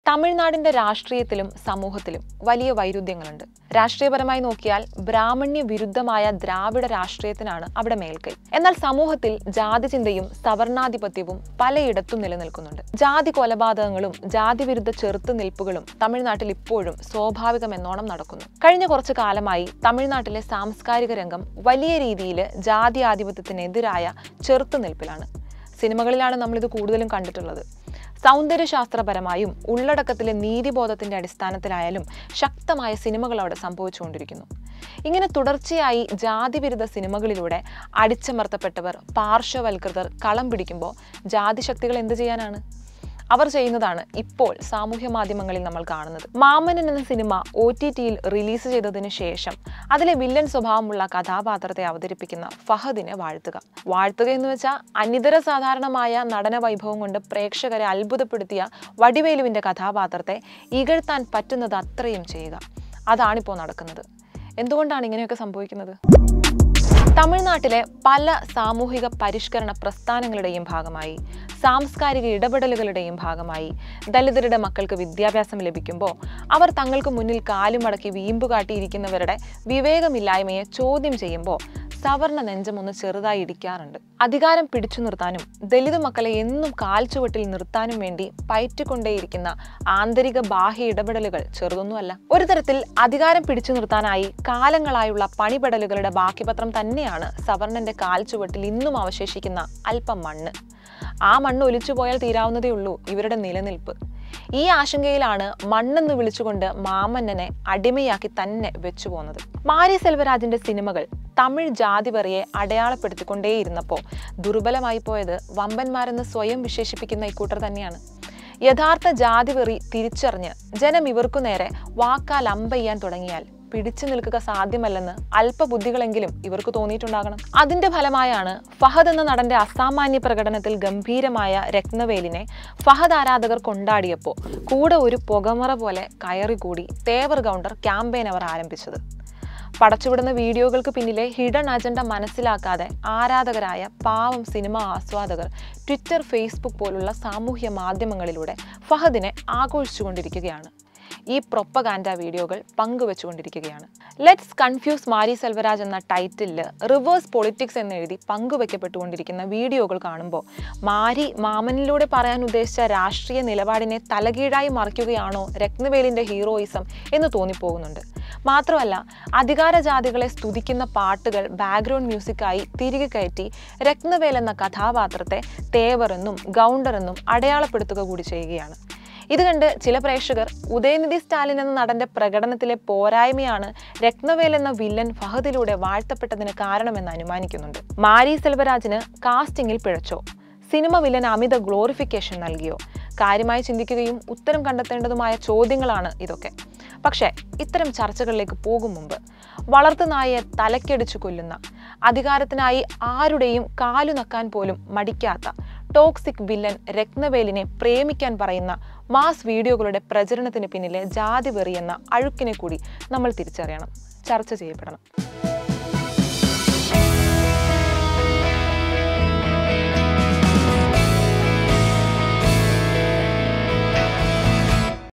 തമിഴ്നാടിന്റെ രാഷ്ട്രീയത്തിലും സമൂഹത്തിലും വലിയ വൈരുദ്ധ്യങ്ങളുണ്ട് രാഷ്ട്രീയപരമായി നോക്കിയാൽ ബ്രാഹ്മണ്യ വിരുദ്ധമായ ദ്രാവിഡ രാഷ്ട്രീയത്തിനാണ് അവിടെ മേൽക്കൈ എന്നാൽ സമൂഹത്തിൽ ജാതി ചിന്തയും സവർണാധിപത്യവും പലയിടത്തും നിലനിൽക്കുന്നുണ്ട് ജാതി കൊലപാതകങ്ങളും ജാതി വിരുദ്ധ ചെറുത്തുനിൽപ്പുകളും തമിഴ്നാട്ടിൽ ഇപ്പോഴും സ്വാഭാവികമെന്നോണം നടക്കുന്നു കഴിഞ്ഞ കുറച്ചു കാലമായി തമിഴ്നാട്ടിലെ സാംസ്കാരിക രംഗം വലിയ രീതിയിൽ ജാതി ആധിപത്യത്തിനെതിരായ ചെറുത്തുനിൽപ്പിലാണ് സിനിമകളിലാണ് നമ്മളിത് കൂടുതലും കണ്ടിട്ടുള്ളത് സൗന്ദര്യശാസ്ത്രപരമായും ഉള്ളടക്കത്തിലെ നീതിബോധത്തിന്റെ അടിസ്ഥാനത്തിലായാലും ശക്തമായ സിനിമകൾ അവിടെ സംഭവിച്ചുകൊണ്ടിരിക്കുന്നു ഇങ്ങനെ തുടർച്ചയായി ജാതിവിരുദ്ധ സിനിമകളിലൂടെ അടിച്ചമർത്തപ്പെട്ടവർ പാർശ്വവൽകൃതർ കളം പിടിക്കുമ്പോൾ ജാതിശക്തികൾ എന്ത് ചെയ്യാനാണ് അവർ ചെയ്യുന്നതാണ് ഇപ്പോൾ സാമൂഹ്യ മാധ്യമങ്ങളിൽ നമ്മൾ കാണുന്നത് മാമനൻ എന്ന സിനിമ ഒ ടി ടിയിൽ റിലീസ് ചെയ്തതിനു ശേഷം അതിലെ വില്ലൻ സ്വഭാവമുള്ള കഥാപാത്രത്തെ അവതരിപ്പിക്കുന്ന ഫഹദിനെ വാഴ്ത്തുക വാഴ്ത്തുക എന്ന് വെച്ചാൽ അനിതര സാധാരണമായ നടന വൈഭവം കൊണ്ട് പ്രേക്ഷകരെ അത്ഭുതപ്പെടുത്തിയ വടിവേലുവിന്റെ കഥാപാത്രത്തെ ഇകഴ്ത്താൻ പറ്റുന്നത് അത്രയും ചെയ്യുക അതാണിപ്പോൾ നടക്കുന്നത് എന്തുകൊണ്ടാണ് ഇങ്ങനെയൊക്കെ സംഭവിക്കുന്നത് തമിഴ്നാട്ടിലെ പല സാമൂഹിക പരിഷ്കരണ പ്രസ്ഥാനങ്ങളുടെയും ഭാഗമായി സാംസ്കാരിക ഇടപെടലുകളുടെയും ഭാഗമായി ദലിതരുടെ മക്കൾക്ക് വിദ്യാഭ്യാസം ലഭിക്കുമ്പോൾ അവർ തങ്ങൾക്ക് മുന്നിൽ കാലുമടക്കി വീമ്പു കാട്ടിയിരിക്കുന്നവരുടെ വിവേകമില്ലായ്മയെ ചോദ്യം ചെയ്യുമ്പോൾ സവർണ നെഞ്ചം ഒന്ന് ചെറുതായി ഇടിക്കാറുണ്ട് അധികാരം പിടിച്ചു നിർത്താനും ദലിത് മക്കളെ എന്നും കാൽച്ചുവട്ടിൽ നിർത്താനും വേണ്ടി പയറ്റിക്കൊണ്ടേയിരിക്കുന്ന ആന്തരിക ബാഹ്യ ഇടപെടലുകൾ ചെറുതൊന്നുമല്ല ഒരു തരത്തിൽ അധികാരം പിടിച്ചു നിർത്താനായി കാലങ്ങളായുള്ള പണിപെടലുകളുടെ ബാക്കിപത്രം തന്നെയാണ് സവർണന്റെ കാൽച്ചുവട്ടിൽ ഇന്നും അവശേഷിക്കുന്ന അല്പം മണ്ണ് ആ മണ്ണ് ഒലിച്ചു പോയാൽ തീരാവുന്നതേ ഉള്ളൂ ഇവരുടെ നിലനിൽപ്പ് ഈ ആശങ്കയിലാണ് മണ്ണെന്ന് വിളിച്ചുകൊണ്ട് മാമന്നനെ അടിമയാക്കി തന്നെ വെച്ചു പോകുന്നത് മാരി സെൽവരാജിന്റെ സിനിമകൾ തമിഴ് ജാതിവെറിയെ അടയാളപ്പെടുത്തിക്കൊണ്ടേയിരുന്നപ്പോൾ ദുർബലമായി പോയത് വമ്പന്മാരെന്ന് സ്വയം വിശേഷിപ്പിക്കുന്ന ഇക്കൂട്ടർ തന്നെയാണ് യഥാർത്ഥ ജാതിവെറി തിരിച്ചറിഞ്ഞ് ജനം ഇവർക്കു നേരെ വാക്കാൽ അമ്പെയ്യാൻ തുടങ്ങിയാൽ പിടിച്ചു നിൽക്കുക സാധ്യമല്ലെന്ന് അല്പബുദ്ധികളെങ്കിലും ഇവർക്ക് തോന്നിയിട്ടുണ്ടാകണം അതിന്റെ ഫലമായാണ് ഫഹദ് എന്ന നടന്റെ അസാമാന്യ പ്രകടനത്തിൽ ഗംഭീരമായ രത്നവേലിനെ ഫഹദ് ആരാധകർ കൊണ്ടാടിയപ്പോൾ കൂടെ ഒരു പുകമറ പോലെ കയറിക്കൂടി തേവർ കൗണ്ടർ ക്യാമ്പയിൻ അവർ ആരംഭിച്ചത് പടച്ചുവിടുന്ന വീഡിയോകൾക്ക് പിന്നിലെ ഹിഡൻ അജണ്ട മനസ്സിലാക്കാതെ ആരാധകരായ പാവം സിനിമ ആസ്വാദകർ ട്വിറ്റർ ഫേസ്ബുക്ക് പോലുള്ള സാമൂഹ്യ മാധ്യമങ്ങളിലൂടെ ഫഹദിനെ ആഘോഷിച്ചുകൊണ്ടിരിക്കുകയാണ് ഈ പ്രൊപ്പഗാൻഡ വീഡിയോകൾ പങ്കുവെച്ചുകൊണ്ടിരിക്കുകയാണ് ലെറ്റ്സ് കൺഫ്യൂസ് മാരി സെൽവരാജ് എന്ന ടൈറ്റിലിൽ റിവേഴ്സ് പൊളിറ്റിക്സ് എന്നെഴുതി പങ്കുവെക്കപ്പെട്ടുകൊണ്ടിരിക്കുന്ന വീഡിയോകൾ കാണുമ്പോൾ മാരി മാമനിലൂടെ പറയാൻ ഉദ്ദേശിച്ച രാഷ്ട്രീയ നിലപാടിനെ തലകീഴായി മറിക്കുകയാണോ രത്നവേലിൻ്റെ ഹീറോയിസം എന്ന് തോന്നിപ്പോകുന്നുണ്ട് മാത്രമല്ല അധികാരജാതികളെ സ്തുതിക്കുന്ന പാട്ടുകൾ ബാക്ക്ഗ്രൗണ്ട് മ്യൂസിക്കായി തിരികെ കയറ്റി രത്നവേൽ എന്ന കഥാപാത്രത്തെ തേവറെന്നും ഗൗണ്ടറെന്നും അടയാളപ്പെടുത്തുക കൂടി ചെയ്യുകയാണ് ഇത് കണ്ട് ചില പ്രേക്ഷകർ ഉദയനിധി സ്റ്റാലിൻ എന്ന നടന്റെ പ്രകടനത്തിലെ പോരായ്മയാണ് രത്നവേൽ എന്ന വില്ലൻ ഫഹദിലൂടെ വാഴ്ത്തപ്പെട്ടതിന് കാരണമെന്ന് അനുമാനിക്കുന്നുണ്ട് മാരി സെൽവരാജിന് കാസ്റ്റിംഗിൽ പിഴച്ചോ സിനിമ വില്ലൻ അമിത ഗ്ലോറിഫിക്കേഷൻ നൽകിയോ കാര്യമായി ചിന്തിക്കുകയും ഉത്തരം കണ്ടെത്തേണ്ടതുമായ ചോദ്യങ്ങളാണ് ഇതൊക്കെ പക്ഷേ ഇത്തരം ചർച്ചകളിലേക്ക് പോകും മുമ്പ് വളർത്തുനായെ തലക്കടിച്ചു കൊല്ലുന്ന അധികാരത്തിനായി ആരുടെയും കാലു നക്കാൻ പോലും മടിക്കാത്ത ടോക്സിക് വില്ലൻ രത്നവേലിനെ പ്രേമിക്കാൻ പറയുന്ന മാസ് വീഡിയോകളുടെ പ്രചരണത്തിന് പിന്നിലെ ജാതി വെറി എന്ന അഴുക്കിനെ കൂടി നമ്മൾ തിരിച്ചറിയണം ചർച്ച ചെയ്യപ്പെടണം